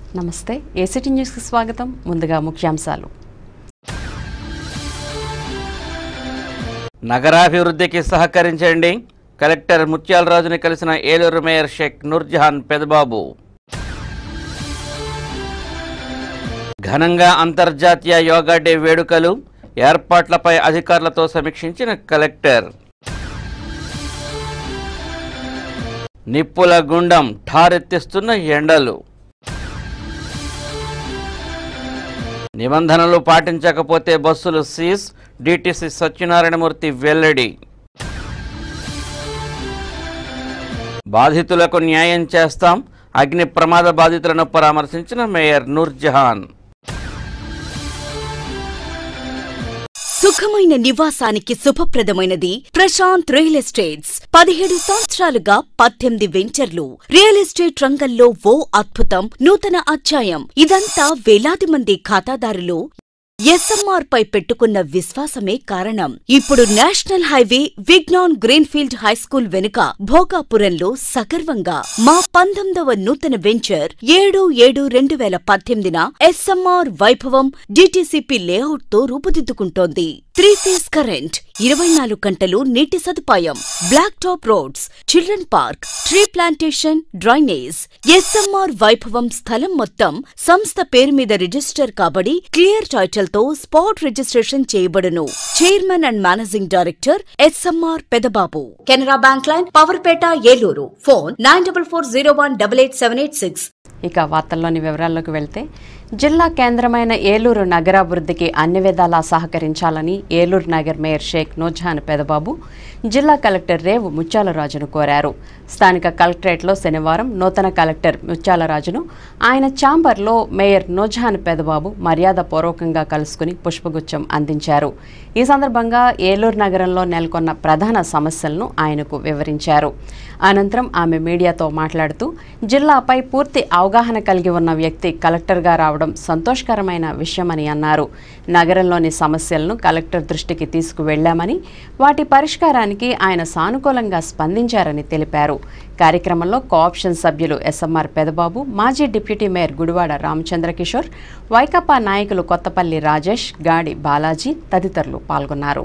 నమస్తే ఏసిటీ న్యూస్కి స్వాగతం ముందుగా ముఖ్యాంశాలు నగరాభివృద్ధికి సహకరించండి కలెక్టర్ ముత్యాలరాజుని కలిసిన ఏలూరు మేయర్ షేక్ నూర్జహాన్ పెదబాబు ఘనంగా అంతర్జాతీయ యోగా డే వేడుకలు ఏర్పాట్లపై అధికారులతో సమీక్షించిన కలెక్టర్ నిప్పుల గుండం ఠారెత్తిస్తున్న ఎండలు నిబంధనలు పాటించకపోతే బస్సులు సీజ్ డిటిసి సత్యనారాయణమూర్తి వెల్లడి బాధితులకు న్యాయం చేస్తాం అగ్ని ప్రమాద బాధితులను పరామర్శించిన మేయర్ నూర్జహాన్ సుఖమైన నివాసానికి శుభప్రదమైనది ప్రశాంత్ రియల్ ఎస్టేట్స్ పదిహేడు సంవత్సరాలుగా పద్దెనిమిది వెంచర్లు రియల్ ఎస్టేట్ రంగంలో ఓ అద్భుతం నూతన అధ్యాయం ఇదంతా వేలాది మంది ఖాతాదారులు ఎస్ఎంఆర్ పై పెట్టుకున్న విశ్వాసమే కారణం ఇప్పుడు national highway Vignan greenfield high school వెనుక భోగాపురంలో సగర్వంగా మా పంతొమ్మిదవ నూతన వెంచర్ ఏడు ఏడు రెండు వేల పద్దెనిమిదిన ఎస్ఎంఆర్ వైభవం డిటిసిపి లేఅవుట్ తో రూపుదిద్దుకుంటోంది త్రీ ఫేస్ కరెంట్ ఇరవై నాలుగు గంటలు నీటి సదుపాయం black top roads children park tree plantation drainage SMR Vaibhavam స్థలం మొత్తం సంస్థ పేరు మీద రిజిస్టర్ కాబడి క్లియర్ టైటిల్ తో స్పాట్ రిజిస్ట్రేషన్ చేయబడును chairman and managing director SMR Pedababu Canara bank line Powerpet Eluru phone nine double four zero one double eight seven eight six ఇక వార్తల్లోని వివరాల్లోకి వెళ్తే జిల్లా కేంద్రమైన ఏలూరు నగరాభివృద్ధికి అన్ని విధాలా సహకరించాలని ఏలూరు నగర్ మేయర్ షేక్ నూర్జహాన్ పెదబాబు జిల్లా కలెక్టర్ రేవు ముత్యాలరాజును కోరారు స్థానిక కలెక్టరేట్లో శనివారం నూతన కలెక్టర్ ముత్యాలరాజును ఆయన ఛాంబర్లో మేయర్ నూర్జహాన్ పెదబాబు మర్యాదపూర్వకంగా కలుసుకుని పుష్పగుచ్చం అందించారు ఈ సందర్భంగా ఏలూరు నగరంలో నెలకొన్న ప్రధాన సమస్యలను ఆయనకు వివరించారు అనంతరం ఆమె మీడియాతో మాట్లాడుతూ జిల్లాపై పూర్తి అవగాహన కలిగి ఉన్న వ్యక్తి కలెక్టర్గా రావడం సంతోషకరమైన విషయమని అన్నారు నగరంలోని సమస్యలను కలెక్టర్ దృష్టికి తీసుకువెళ్లామని వాటి పరిష్కారానికి ఆయన సానుకూలంగా స్పందించారని తెలిపారు కార్యక్రమంలో కోఆప్షన్ సభ్యులు ఎస్ఎంఆర్ పెదబాబు మాజీ డిప్యూటీ మేయర్ గుడివాడ రామచంద్ర కిషోర్ వైకాపా నాయకులు కొత్తపల్లి రాజేష్ గాడి బాలాజీ తదితరులు పాల్గొన్నారు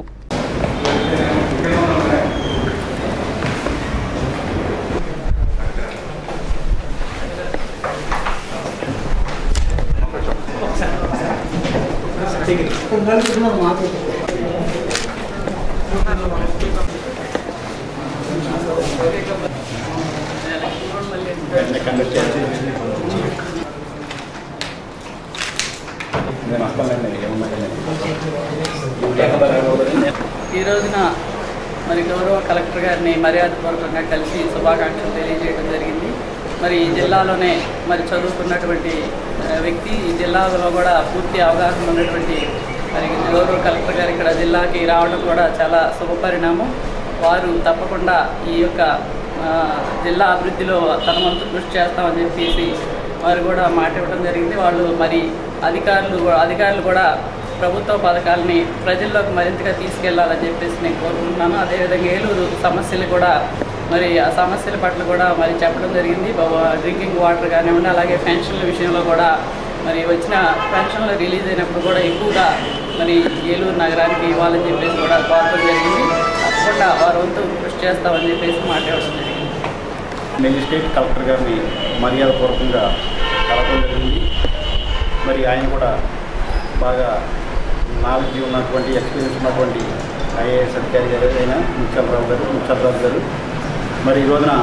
ఈ రోజున మరి గౌరవ కలెక్టర్ గారిని మర్యాదపూర్వకంగా కలిసి శుభాకాంక్షలు తెలియజేయడం జరిగింది మరి ఈ జిల్లాలోనే మరి చదువుకున్నటువంటి ఆ, వ్యక్తి ఈ జిల్లాలో కూడా పూర్తి అవగాహన ఉన్నటువంటి మరి గౌరవ కలెక్టర్ గారు ఇక్కడ జిల్లాకి రావడం కూడా చాలా శుభపరిణామం వారు తప్పకుండా ఈ యొక్క ఆ, జిల్లా అభివృద్ధిలో తన వంతు కృషి చేస్తామని చెప్పేసి వారు కూడా మాట ఇవ్వడం జరిగింది వాళ్ళు మరి అధికారులు అధికారులు కూడా ప్రభుత్వ పథకాలని ప్రజల్లోకి మరింతగా తీసుకెళ్లాలని చెప్పేసి నేను కోరుకుంటున్నాను అదేవిధంగా ఏలూరు సమస్యలు కూడా మరి ఆ సమస్యల పట్ల కూడా మరి చెప్పడం జరిగింది బా- డ్రింకింగ్ వాటర్ కానివ్వండి అలాగే పెన్షన్ల విషయంలో కూడా మరి వచ్చిన పెన్షన్లు రిలీజ్ అయినప్పుడు కూడా ఎక్కువగా మరి ఏలూరు నగరానికి ఇవ్వాలని చెప్పేసి కూడా కోరడం జరిగింది తప్పకుండా వారు వంతు కృషి చేస్తామని చెప్పేసి మాట్లాడడం జరిగింది మెజిస్ట్రేట్ కలెక్టర్ గారిని మర్యాదపూర్వకంగా కలవడం జరిగింది మరి ఆయన కూడా బాగా నాలెడ్జ్ ఉన్నటువంటి ఎక్స్పీరియన్స్ ఉన్నటువంటి ఐఏఎస్ అధికారి గారు అయిన ముత్యాలరావు గారు ముత్యాలరావు గారు మరి ఈ రోజున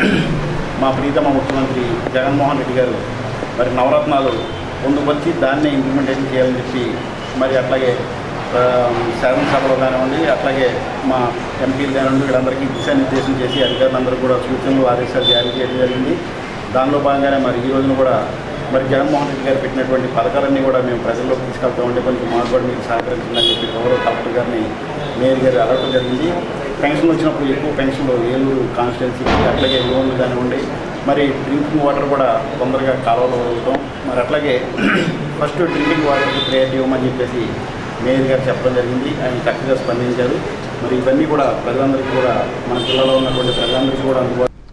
మా ప్రీతమ ముఖ్యమంత్రి జగన్మోహన్ రెడ్డి గారు మరి నవరత్నాలు పొందుపరిచి దాన్నే ఇంప్లిమెంటేషన్ చేయాలని చెప్పి మరి అట్లాగే ఆ, శాసనసభలో కానివ్వండి అట్లాగే మా ఎంపీలు కానివ్వండి వీళ్ళందరికీ దిశానిర్దేశం చేసి అధికారులందరూ కూడా సూచనలు ఆదేశాలు జారీ చేయడం జరిగింది దానిలో భాగంగానే మరి ఈ రోజున కూడా మరి జగన్మోహన్ రెడ్డి గారు పెట్టినటువంటి పథకాలన్నీ కూడా మేము ప్రజల్లోకి తీసుకెళ్తామంటే కొంచెం మాకు కూడా మీరు సహకరించిందని చెప్పి గౌరవ కలెక్టర్ గారిని మేయర్ గారు అడగడం జరిగింది పెన్షన్ వచ్చినప్పుడు ఎక్కువ పెన్షన్లు ఏలూరు కాన్స్టిట్యున్సీకి అట్లాగే లోన్లు కానివ్వండి మరి డ్రింకింగ్ వాటర్ కూడా తొందరగా కాలువలో వదులుతాం మరి అట్లాగే ఫస్ట్ డ్రింకింగ్ వాటర్కి ప్రియారిటీ ఇవ్వమని చెప్పేసి మేయర్ గారు చెప్పడం జరిగింది ఆయన చక్కగా స్పందించారు మరి ఇవన్నీ కూడా ప్రజలందరికీ కూడా మన జిల్లాలో ఉన్నటువంటి ప్రజలందరికీ కూడా అందుబాటు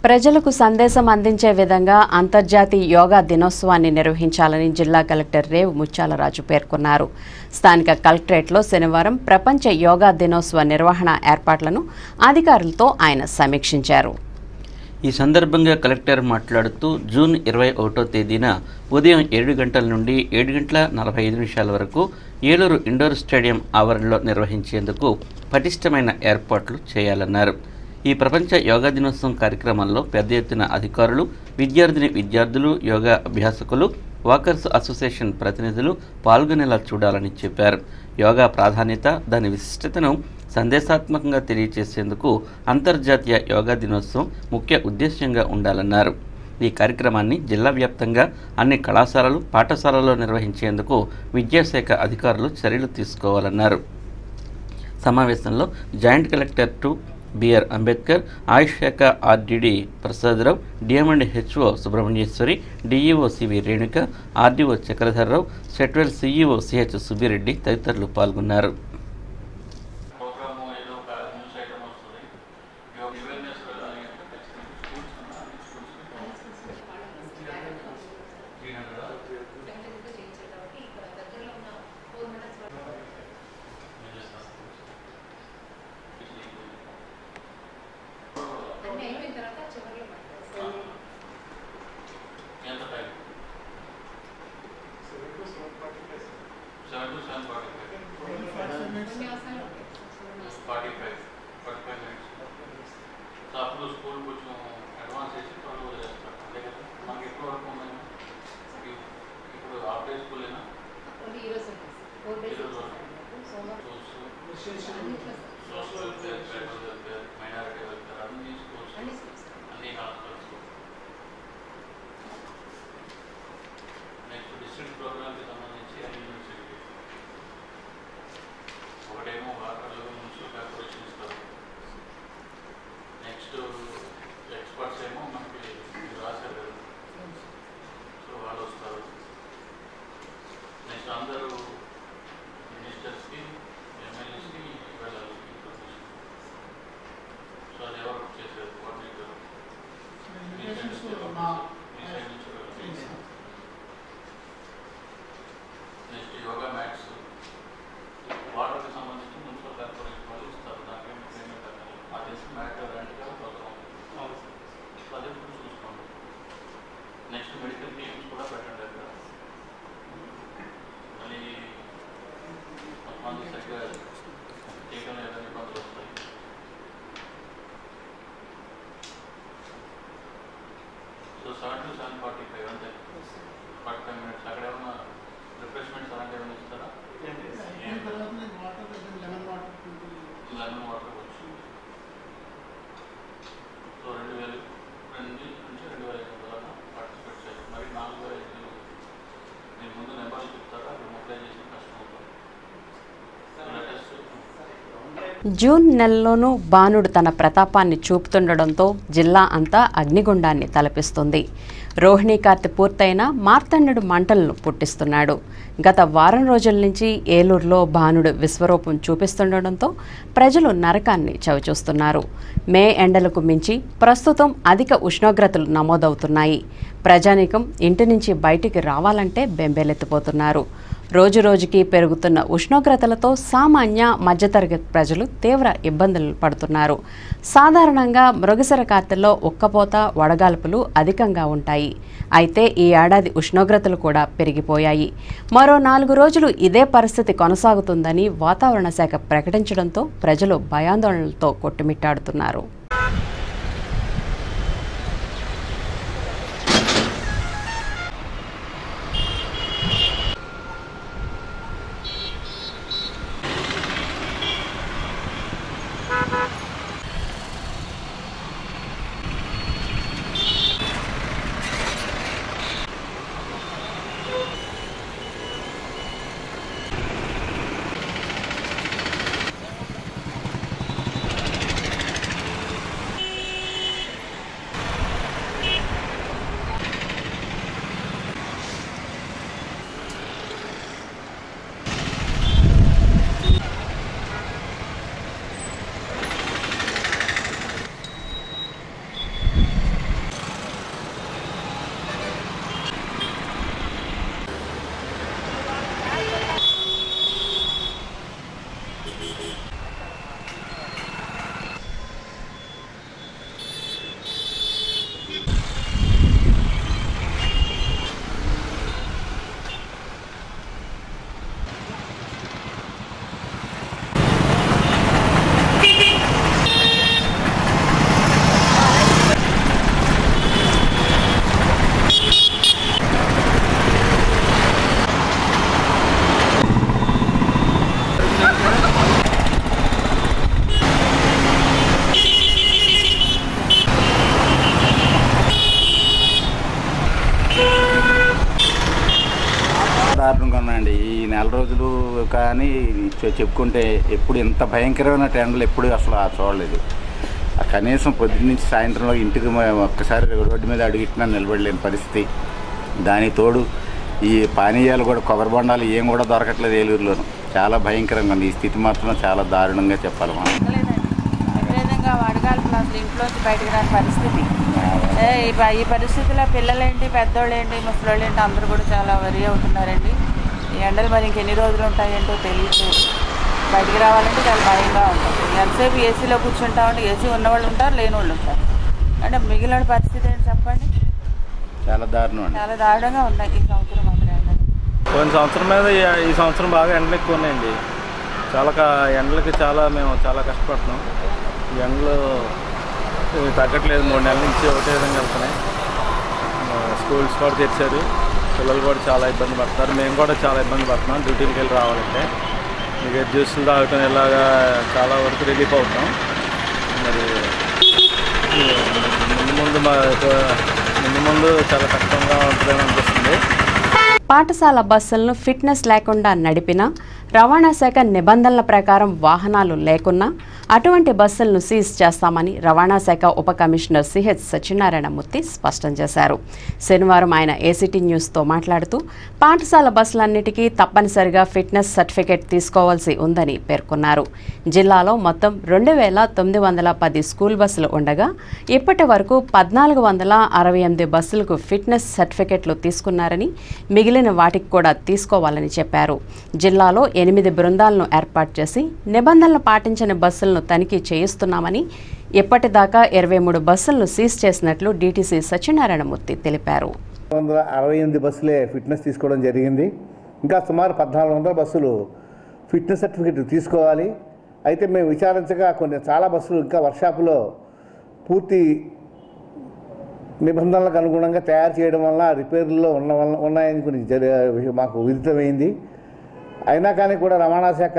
ప్రజలకు సందేశం అందించే విధంగా అంతర్జాతీయ యోగా దినోత్సవాన్ని నిర్వహించాలని జిల్లా కలెక్టర్ రేవు ముత్యాలరాజు పేర్కొన్నారు స్థానిక కలెక్టరేట్లో శనివారం ప్రపంచ యోగా దినోత్సవ నిర్వహణ ఏర్పాట్లను అధికారులతో ఆయన సమీక్షించారు ఈ సందర్భంగా కలెక్టర్ మాట్లాడుతూ జూన్ ఇరవై ఒకటో తేదీన ఉదయం ఏడు గంటల నుండి ఏడు గంటల నలభై ఐదు నిమిషాల వరకు ఏలూరు ఇండోర్ స్టేడియం ఆవరణలో నిర్వహించేందుకు పటిష్టమైన ఏర్పాట్లు చేయాలన్నారు ఈ ప్రపంచ యోగా దినోత్సవం కార్యక్రమంలో పెద్ద ఎత్తున అధికారులు విద్యార్థిని విద్యార్థులు యోగా అభ్యాసకులు వాకర్స్ అసోసియేషన్ ప్రతినిధులు పాల్గొనేలా చూడాలని చెప్పారు యోగా ప్రాధాన్యత దాని విశిష్టతను సందేశాత్మకంగా తెలియజేసేందుకు అంతర్జాతీయ యోగా దినోత్సవం ముఖ్య ఉద్దేశ్యంగా ఉండాలన్నారు ఈ కార్యక్రమాన్ని జిల్లా వ్యాప్తంగా అన్ని కళాశాలలు పాఠశాలల్లో నిర్వహించేందుకు విద్యాశాఖ అధికారులు చర్యలు తీసుకోవాలన్నారు సమావేశంలో joint collector two BR Ambedkar Ayush శాఖ RDD Prasadarao DM and HO Subrahmanyeswari DEO CV Renuka RDO Chakradharrao SETWEL CEO CH Subbireddy తదితరులు పాల్గొన్నారు ప్రోగ్రాము ఏదో ఒక న్యూస్ ఐటమ్ వస్తుంది యోగ అవేర్నెస్ వెళ్ళాలి అంటే ఖచ్చితంగా స్కూల్స్ ఉన్నా స్కూల్స్ త్రీ హండ్రెడ్ ఎంత time seven to seven forty five forty five forty five minutes so అప్పుడు స్కూల్ కొంచెం అడ్వాన్స్ చేసి త్వరగా వదిలేస్తారు అంతే కదా మనకి ఎప్పుడు వరకు ఉందని ఇప్పుడు హాఫ్ డే స్కూలేనా ఈరోజు social welfare tribal welfare minority welfare అన్ని స్కూల్స్ అన్ని హాస్టల్స్ నెక్స్ట్ డిస్ట్రిక్ట్ ప్రోగ్రామ్కి సంబంధించి అన్ని యూనివర్సిటీ ఒకటేమో వాటర్లో మున్సిపల్ కార్పొరేషన్ ఇస్తారు నెక్స్ట్ ఎక్స్పర్ట్స్ ఏమో మనకి మీరు రాశారు కదా సో వాళ్ళు వస్తారు నెక్స్ట్ అందరూ మినిస్టర్స్కి ఎమ్మెల్యేస్కి వెళ్ళాలి ఇన్ఫర్మేషన్ సో అది ఎవరు చేసేది కోఆర్డినేటర్ మీ సైడ్ నుంచి ఎవరు? మీ సైడ్ నుంచి వెళ్ళాలి నెక్స్ట్ యోగా మ్యాట్స్ వాటర్కి సంబంధించి మున్సిపల్ కార్పొరేషన్ వాళ్ళు ఇస్తారు దానికి పేమెంట్ అవ్వాలి అది మ్యాట్ రెంట్ కదా అవసరం సో అదే కూడా చూసుకోండి నెక్స్ట్ మెడికల్ టీమ్స్ కూడా పెట్టండి అక్కడ మళ్ళీ కొంతమంది సరిగ్గా చేయడం లేదని ఇబ్బందులు వస్తాయి so seven to seven forty five అంతే ఫార్టీ ఫైవ్ మినిట్స్ అక్కడ ఏమన్నా రిఫ్రెష్మెంట్స్ అలాంటివి ఏమైనా ఇస్తారా లెమన్ వాటర్ వచ్చు సో రెండు వేలు రెండు నుంచి రెండు వేల ఐదు వందల పార్టిసిపేట్ చేయాలి మరి నాలుగు వేల ఐదు వందలు మీరు ముందు నెంబర్లు చెప్తారా అది మొబిలైజేషన్ కష్టం అవుతుంది లేటెస్ట్ జూన్ నెలలోనూ బాణుడు తన ప్రతాపాన్ని చూపుతుండడంతో జిల్లా అంతా అగ్నిగుండాన్ని తలపిస్తుంది రోహిణీ కార్తె పూర్తయిన మార్తండుడు మంటలను పుట్టిస్తున్నాడు గత వారం రోజుల నుంచి ఏలూరులో బాణుడు విశ్వరూపం చూపిస్తుండడంతో ప్రజలు నరకాన్ని చవిచూస్తున్నారు మే ఎండలకు మించి ప్రస్తుతం అధిక ఉష్ణోగ్రతలు నమోదవుతున్నాయి ప్రజానీకం ఇంటి నుంచి బయటికి రావాలంటే బెంబేలెత్తిపోతున్నారు రోజు రోజుకి పెరుగుతున్న ఉష్ణోగ్రతలతో సామాన్య మధ్యతరగతి ప్రజలు తీవ్ర ఇబ్బందులు పడుతున్నారు సాధారణంగా మృగశిర కార్తెల్లో ఉక్కపోత వడగాల్పులు అధికంగా ఉంటాయి అయితే ఈ ఏడాది ఉష్ణోగ్రతలు కూడా పెరిగిపోయాయి మరో నాలుగు రోజులు ఇదే పరిస్థితి కొనసాగుతుందని వాతావరణ శాఖ ప్రకటించడంతో ప్రజలు భయాందోళనలతో కొట్టుమిట్టాడుతున్నారు ఉన్నాయండి ఈ నెల రోజులు కానీ చె- చెప్పుకుంటే ఎప్పుడు ఇంత భయంకరమైన ఎండలు ఎప్పుడు అసలు ఆ చూడలేదు ఆ కనీసం పొద్దున్న నుంచి సాయంత్రంలో ఇంటికి మ- ఒక్కసారి రోడ్డు మీద అడుగుట్టినా నిలబడలేని పరిస్థితి దానికి తోడు ఈ పానీయాలు కూడా కొబ్బరి బొండాలు ఏం కూడా దొరకట్లేదు ఏలూరులోను చాలా భయంకరంగా ఉంది ఈ స్థితి మాత్రం చాలా దారుణంగా చెప్పాలి మనం విపరీతంగా వడగాల్పులు అసలు ఇంట్లోంచి బయటకు రాని పరిస్థితి ఏ, ఈ ప- ఈ పరిస్థితిలో పిల్లలేంటి పెద్దోళ్ళేంటి ముసలోళ్ళు ఏంటి అందరూ కూడా చాలా వరి అవుతున్నారండి ఈ ఎండలు మరి ఇంకెన్ని రోజులు ఉంటాయంటో తెలియట్లేదు బయటికి రావాలంటే చాలా భయంగా ఉంటుంది ఎంతసేపు ఏసీలో కూర్చుంటామంటే ఏసీ ఉన్నవాళ్ళు ఉంటారు లేని వాళ్ళు ఉంటారు అంటే మిగిలిన పరిస్థితి ఏంటి చెప్పండి చాలా దారుణం అండి చాలా దారుణంగా ఉన్నాయి ఈ సంవత్సరం మాత్రం ఎండలు పోయిన సంవత్సరం మీద ఈ- ఈ సంవత్సరం బాగా ఎండలు ఎక్కువ ఉన్నాయండి చాలా క- ఎండలకి చాలా మేము చాలా కష్టపడుతున్నాం ఈ ఎండలు ఇవి తగ్గట్లేదు మూడు నెలల నుంచి ఒకటే విధంగా వెళ్తున్నాయి ఆ, స్కూల్స్ కూడా తెరిచారు పిల్లలు కూడా చాలా ఇబ్బంది పడుతున్నారు మేము కూడా చాలా ఇబ్బంది పడుతున్నాం డ్యూటీకి వెళ్ళి రావాలంటే ఇక జ్యూసులు తాగటం ఇలాగా చాలా వరకు రిలీఫ్ అవుతాం మరి ఈ ముందు ముందు మా ముందు ముందు చాలా కష్టంగా ఉంటుందని అనిపిస్తుంది పాఠశాల బస్సులను ఫిట్నెస్ లేకుండా నడిపినా రవాణా శాఖ నిబంధనల ప్రకారం వాహనాలు లేకున్నా అటువంటి బస్సులను సీజ్ చేస్తామని రవాణా శాఖ ఉప కమిషనర్ సిహెచ్ సత్యనారాయణమూర్తి స్పష్టం చేశారు శనివారం ఆయన ఏసీటీ న్యూస్తో మాట్లాడుతూ పాఠశాల బస్సులన్నిటికీ తప్పనిసరిగా ఫిట్నెస్ సర్టిఫికేట్ తీసుకోవాల్సి ఉందని పేర్కొన్నారు జిల్లాలో మొత్తం రెండు వేల తొమ్మిది వందల పది స్కూల్ బస్సులు ఉండగా ఇప్పటి వరకు పద్నాలుగు వందల అరవై ఎనిమిది బస్సులకు ఫిట్నెస్ సర్టిఫికెట్లు తీసుకున్నారని మిగిలిన వాటికి కూడా తీసుకోవాలని చెప్పారు జిల్లాలో ఎనిమిది బృందాలను ఏర్పాటు చేసి నిబంధనలు పాటించని బస్సులను తనిఖీ చేయిస్తున్నామని ఇప్పటిదాకా ఇరవై మూడు బస్సులను సీజ్ చేసినట్లు డీటీసీ సత్యనారాయణమూర్తి తెలిపారు వందల అరవై ఎనిమిది బస్సులే ఫిట్నెస్ తీసుకోవడం జరిగింది ఇంకా సుమారు పద్నాలుగు వందల బస్సులు ఫిట్నెస్ సర్టిఫికేట్ తీసుకోవాలి అయితే మేము విచారించగా కొన్ని చాలా బస్సులు ఇంకా వర్క్షాపులో పూర్తి నిబంధనలకు అనుగుణంగా తయారు చేయడం వల్ల రిపేర్లో ఉన్న వల్ల ఉన్నాయని కొన్ని జరి మాకు విదితమైంది అయినా కానీ కూడా రవాణా శాఖ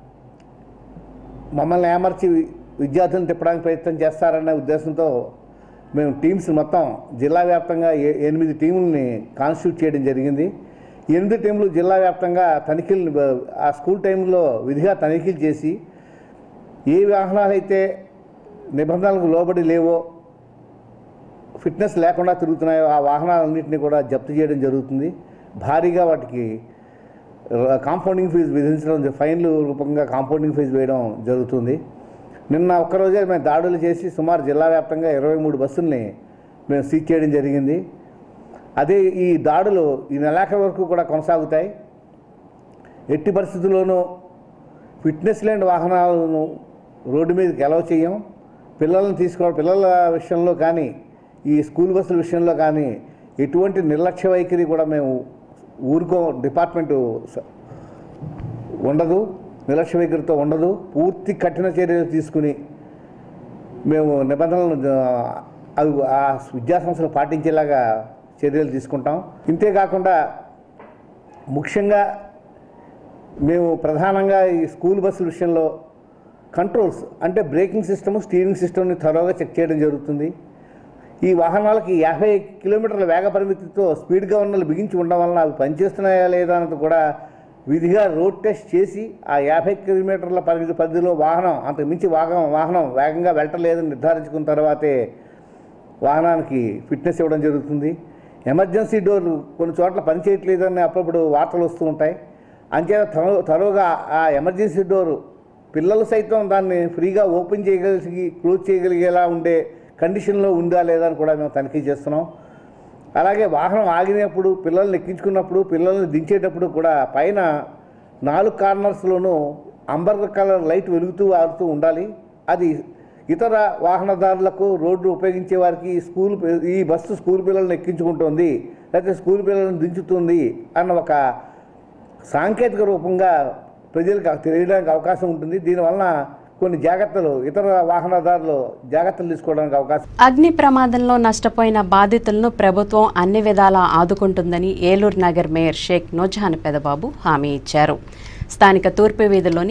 మమ్మల్ని ఏమర్చి విద్యార్థులను తిప్పడానికి ప్రయత్నం చేస్తారనే ఉద్దేశంతో మేము టీమ్స్ మొత్తం జిల్లా వ్యాప్తంగా ఏ- ఎనిమిది టీముల్ని కాన్స్టిట్యూట్ చేయడం జరిగింది ఎనిమిది టీంలు జిల్లా వ్యాప్తంగా తనిఖీలు ఆ స్కూల్ టైంలో విధిగా తనిఖీలు చేసి ఏ వాహనాలు అయితే నిబంధనలకు లోబడి లేవో ఫిట్నెస్ లేకుండా తిరుగుతున్నాయో ఆ వాహనాలన్నింటినీ కూడా జప్తు చేయడం జరుగుతుంది భారీగా వాటికి ర- కాంపౌండింగ్ ఫీజు విధించడం జ- ఫైన్లు రూపంగా కాంపౌండింగ్ ఫీజు వేయడం జరుగుతుంది నిన్న ఒక్కరోజే మేము దాడులు చేసి సుమారు జిల్లా వ్యాప్తంగా ఇరవై మూడు బస్సుల్ని మేము సీజ్ చేయడం జరిగింది అదే ఈ దాడులు ఈ నెలాఖరు వరకు కూడా కొనసాగుతాయి ఎట్టి పరిస్థితుల్లోనూ ఫిట్నెస్ లేని వాహనాలను రోడ్డు మీదకి ఎలవ చేయం పిల్లల్ని తీసుకో పిల్లల విషయంలో కానీ ఈ స్కూల్ బస్సుల విషయంలో కానీ ఎటువంటి నిర్లక్ష్య వైఖరి కూడా మేము ఊరుకో డిపార్ట్మెంటు స- ఉండదు నిర్లక్ష్య వైఖరితో ఉండదు పూర్తి కఠిన చర్యలు తీసుకుని మేము నిబంధనలను ఆ, అవి ఆ విద్యాసంస్థలు పాటించేలాగా చర్యలు తీసుకుంటాం ఇంతేకాకుండా ముఖ్యంగా మేము ప్రధానంగా ఈ స్కూల్ బస్సుల విషయంలో కంట్రోల్స్ అంటే బ్రేకింగ్ సిస్టమ్ స్టీరింగ్ సిస్టమ్ని త్వరగా చెక్ చేయడం జరుగుతుంది ఈ వాహనాలకి యాభై కిలోమీటర్ల వేగ పరిమితితో స్పీడ్గా ఉన్న బిగించి ఉండడం వలన అవి పనిచేస్తున్నాయా లేదా అన్నది కూడా విధిగా రోడ్ టెస్ట్ చేసి ఆ యాభై కిలోమీటర్ల పరిమితి పరిధిలో వాహనం అంతకు మించి వాహనం వాహనం వేగంగా వెళ్ళటలేదని నిర్ధారించుకున్న తర్వాతే వాహనానికి ఫిట్నెస్ ఇవ్వడం జరుగుతుంది ఎమర్జెన్సీ డోర్ కొన్ని చోట్ల పనిచేయట్లేదని అప్పుడప్పుడు వార్తలు వస్తూ ఉంటాయి అంచేత త్వర త్వరగా ఆ ఎమర్జెన్సీ డోరు పిల్లలు సైతం దాన్ని ఫ్రీగా ఓపెన్ చేయగలిగి క్లోజ్ చేయగలిగేలా ఉండే కండిషన్లో ఉందా లేదా అని కూడా మేము తనిఖీ చేస్తున్నాం అలాగే వాహనం ఆగినప్పుడు పిల్లల్ని ఎక్కించుకున్నప్పుడు పిల్లల్ని దించేటప్పుడు కూడా పైన నాలుగు కార్నర్స్లోనూ అంబర్ కలర్ లైట్ వెలుగుతూ ఆడుతూ ఉండాలి అది ఇతర వాహనదారులకు రోడ్డు ఉపయోగించే వారికి ఈ స్కూల్ పి- ఈ బస్సు స్కూల్ పిల్లల్ని ఎక్కించుకుంటోంది లేకపోతే స్కూల్ పిల్లల్ని దించుతుంది అన్న ఒక సాంకేతిక రూపంగా ప్రజలకు తెలియడానికి అవకాశం ఉంటుంది దీనివలన కొన్ని జాగ్రత్తలు ఇతర వాహనదారులు జాగ్రత్తలు తీసుకోవడానికి అవకాశం అగ్ని ప్రమాదంలో నష్టపోయిన బాధితులను ప్రభుత్వం అన్ని విధాలా ఆదుకుంటుందని ఏలూరు నగర్ మేయర్ షేక్ నూజహాన్ పెదబాబు హామీ ఇచ్చారు స్థానిక తూర్పు వీధిలోని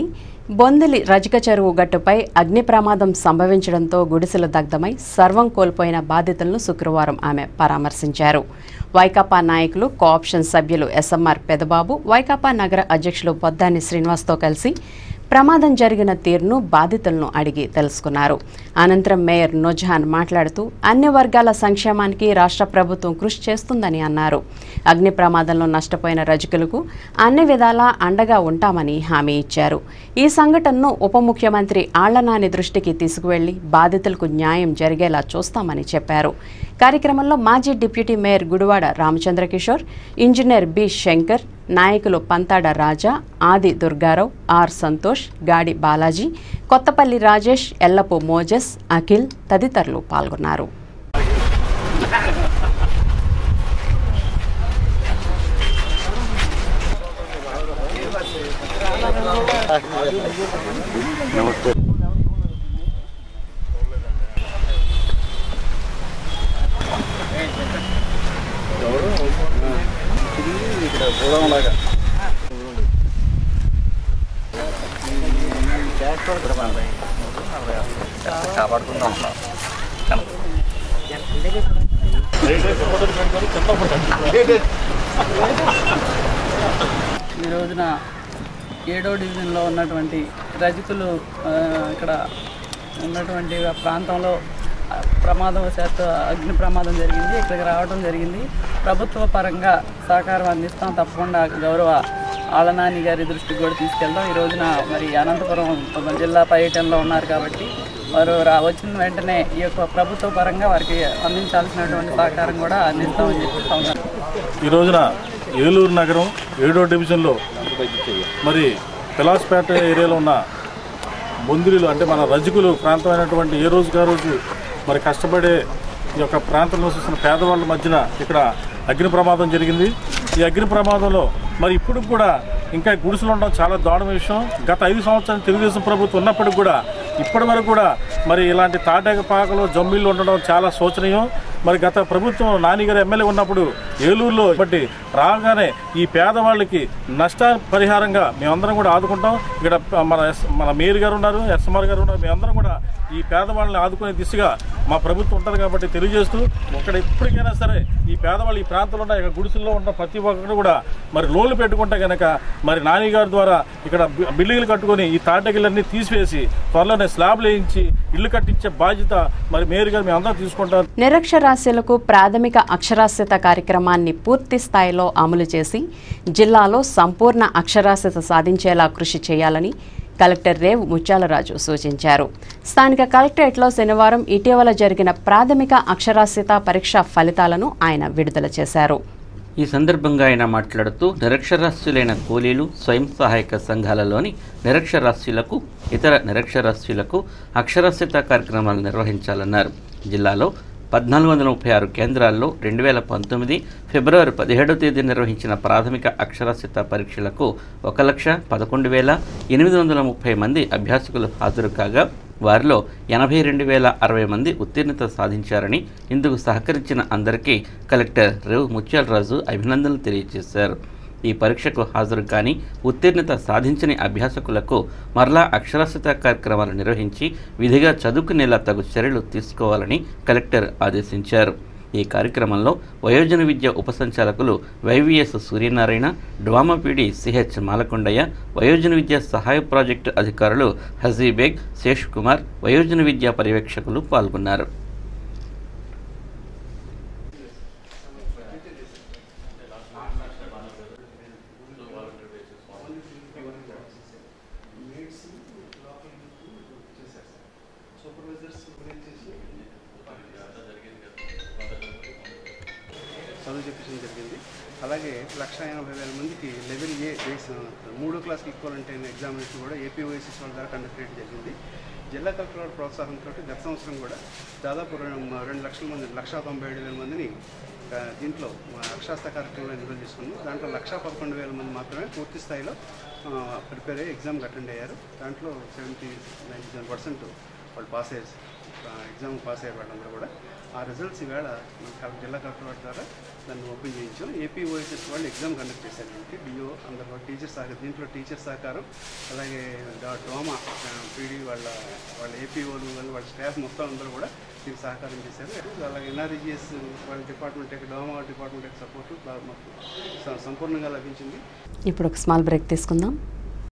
బొందిలి రజక చెరువు గట్టుపై అగ్ని ప్రమాదం సంభవించడంతో గుడిసెలు దగ్ధమై సర్వం కోల్పోయిన బాధితులను శుక్రవారం ఆమె పరామర్శించారు వైకాపా నాయకులు కోఆప్షన్ సభ్యులు ఎస్ఎంఆర్ పెదబాబు వైకాపా నగర అధ్యక్షులు బొద్దాని శ్రీనివాస్తో కలిసి ప్రమాదం జరిగిన తీరును బాధితులను అడిగి తెలుసుకున్నారు అనంతరం మేయర్ నొజహాన్ మాట్లాడుతూ అన్ని వర్గాల సంక్షేమానికి రాష్ట్ర ప్రభుత్వం కృషి చేస్తుందని అన్నారు అగ్ని ప్రమాదంలో నష్టపోయిన రజకులకు అన్ని విధాలా అండగా ఉంటామని హామీ ఇచ్చారు ఈ సంఘటనను ఉప ముఖ్యమంత్రి ఆళ్లనాని దృష్టికి తీసుకువెళ్లి బాధితులకు న్యాయం జరిగేలా చూస్తామని చెప్పారు కార్యక్రమంలో మాజీ deputy mayor Gudivada Ramachandra Kishore engineer B Shankar నాయకులు పంతాడ రాజా ఆది దుర్గారావు ఆర్ సంతోష్ గాడి బాలాజీ కొత్తపల్లి రాజేష్ ఎల్లపు మోజెస్ అఖిల్ తదితరులు పాల్గొన్నారు ఇక్కడ గోడౌన్లాగా కాపాడుకుందాం ఈ రోజున ఏడో డివిజన్లో ఉన్నటువంటి రజకులు ఆ, ఇక్కడ ఉన్నటువంటి ఆ ప్రాంతంలో ఆ, ప్రమాదవశాత్తు అగ్ని ప్రమాదం జరిగింది ఇక్కడికి రావడం జరిగింది ప్రభుత్వ పరంగా సహకారం అందిస్తాం తప్పకుండా గౌరవ ఆలనాని గారి దృష్టికి కూడా తీసుకెళ్దాం ఈ రోజున మరి అనంతపురం జిల్లా పర్యటనలో ఉన్నారు కాబట్టి వారు రా వచ్చిన వెంటనే ఈ యొక్క ప్రభుత్వ పరంగా వారికి అందించాల్సినటువంటి సహకారం కూడా అందిస్తామని చెప్పి సందర్భంగా ఈ రోజున ఏలూరు నగరం ఏడో డివిజన్లో మరి పిలాస్పేట ఏరియాలో ఉన్న బొందిరిలు అంటే మన రజకులు ప్రాంతమైనటువంటి ఏ రోజుకి ఆ రోజు మరి కష్టపడే ఈ యొక్క ప్రాంతంలో చూస్తున్న పేదవాళ్ళ మధ్యన ఇక్కడ అగ్ని ప్రమాదం జరిగింది ఈ అగ్ని ప్రమాదంలో మరి ఇప్పుడు కూడా ఇంకా గుడిసెలు ఉండడం చాలా దారుణ విషయం గత ఐదు సంవత్సరాలు తెలుగుదేశం ప్రభుత్వం ఉన్నప్పటికి కూడా ఇప్పటి వరకు కూడా మరి ఇలాంటి తాటాక పాకలు జమ్మిళ్ళు ఉండడం చాలా శోచనీయం మరి గత ప్రభుత్వం నానిగారు ఎమ్మెల్యే ఉన్నప్పుడు ఏలూరులో బట్టి రాగానే ఈ పేదవాళ్ళకి నష్ట పరిహారంగా మేమందరం కూడా ఆదుకుంటాం ఇక్కడ మన ఎస్- మన మేయర్ గారు ఉన్నారు ఎస్ఎంఆర్ గారు ఉన్నారు మేమందరం కూడా ఈ పేదవాళ్ళని ఆదుకునే దిశగా మా ప్రభుత్వం ఉంటుంది కాబట్టి తెలియజేస్తూ ఇక్కడ ఎప్పటికైనా సరే ఈ పేదవాళ్ళు ఈ ప్రాంతంలో ఉన్న ఇక్కడ గుడిసెల్లో ఉన్న ప్రతి ఒక్కరు కూడా మరి లోన్లు పెట్టుకుంటే కనుక మరి నాని గారి ద్వారా ఇక్కడ బి- బిల్డింగ్లు కట్టుకొని ఈ తాటగిళ్ళన్నీ తీసివేసి త్వరలోనే స్లాబ్లు వేయించి ఇల్లు కట్టించే బాధ్యత మరి మేయర్ గారు మేము అందరం తీసుకుంటాం నిరక్షరాస్యులకు ప్రాథమిక అక్షరాస్యత కార్యక్రమాన్ని పూర్తి స్థాయిలో అమలు చేసి జిల్లాలో సంపూర్ణ అక్షరాస్యత సాధించేలా కృషి చేయాలని కలెక్టర్ రేవ్ ముత్యాలరాజు సూచించారు స్థానిక కలెక్టరేట్లో శనివారం ఇటీవల జరిగిన ప్రాథమిక అక్షరాస్యత పరీక్ష ఫలితాలను ఆయన విడుదల చేశారు ఈ సందర్భంగా ఆయన మాట్లాడుతూ నిరక్షరాస్యులైన కూలీలు స్వయం సహాయక సంఘాలలోని నిరక్షరాస్యులకు ఇతర నిరక్షరాస్యులకు అక్షరాస్యత కార్యక్రమాలు నిర్వహించాలన్నారు జిల్లాలో పద్నాలుగు వందల ముప్పై ఆరు కేంద్రాల్లో రెండు వేల పంతొమ్మిది ఫిబ్రవరి పదిహేడవ తేదీ నిర్వహించిన ప్రాథమిక అక్షరాస్యత పరీక్షలకు ఒక లక్ష పదకొండు వేల ఎనిమిది వందల ముప్పై మంది అభ్యాసకులు హాజరు కాగా వారిలో ఎనభై రెండు వేల అరవై మంది ఉత్తీర్ణత సాధించారని ఇందుకు సహకరించిన అందరికీ కలెక్టర్ రేవు ముత్యాలరాజు అభినందనలు తెలియజేశారు ఈ పరీక్షకు హాజరు కాని ఉత్తీర్ణత సాధించని అభ్యాసకులకు మరలా అక్షరాస్యత కార్యక్రమాలు నిర్వహించి విధిగా చదువుకునేలా తగు చర్యలు తీసుకోవాలని కలెక్టర్ ఆదేశించారు ఈ కార్యక్రమంలో వయోజన విద్య ఉపసంచాలకులు YVS Suryanarayana DWMA PD CH Malakondaiah వయోజన విద్య సహాయ ప్రాజెక్టు అధికారులు హజీబేగ్ శేష్ కుమార్ వయోజన విద్యా పర్యవేక్షకులు పాల్గొన్నారు చదువు చెప్పించడం జరిగింది అలాగే లక్ష ఎనభై వేల మందికి లెవెల్ ఏ బేస్ మూడో క్లాస్కి ఈక్వల్ అయిన ఎగ్జామినేషన్ కూడా ఏపీఓఎస్ఎస్ వాళ్ళ ద్వారా కండక్ట్ చేయడం జరిగింది జిల్లా కలెక్టర్ వారి ప్రోత్సాహంతో గత సంవత్సరం కూడా దాదాపు రెండు రెండు లక్షల మంది లక్ష తొంభై ఏడు వేల మందిని ఆ, దీంట్లో ఆ, అక్షరాస్యత కార్యక్రమంలో ఎన్రోల్ చేసుకున్నాం దాంట్లో లక్ష పదకొండు వేల మంది మాత్రమే పూర్తి స్థాయిలో ప్రిపేర్ అయ్యి ఎగ్జామ్కి అటెండ్ అయ్యారు దాంట్లో సెవెంటీ నైంటీ సెవెన్ పర్సెంట్ వాళ్ళు పాస్ అయ్యారు ఎగ్జామ్ పాస్ అయ్యే వాళ్ళందరూ కూడా ఆ రిజల్ట్స్ ఈవేళ మన కల- జిల్లా కలెక్టర్ వారి ద్వారా దాన్ని ఓపెన్ చేయించాం ఏపీ ఓఎస్ఎస్ వాళ్ళు ఎగ్జామ్ కండక్ట్ చేశారు దీనికి డిఓ అందరూ టీచర్ సహకారం దీంట్లో టీచర్ సహకారం అలాగే డా- డోమా పీడీ వాళ్ళ వాళ్ళ ఏపీఓలు వాళ్ళు వాళ్ళ స్టాఫ్ మొత్తం అందరూ కూడా దీనికి సహకారం చేశారు అలాగే ఎన్ఆర్ఈజిఎస్ వాళ్ళ డిపార్ట్మెంట్ యొక్క డోమా డిపార్ట్మెంట్ యొక్క సపోర్టు బాగా మాకు స- సంపూర్ణంగా లభించింది ఇప్పుడు ఒక స్మాల్ బ్రేక్ తీసుకుందాం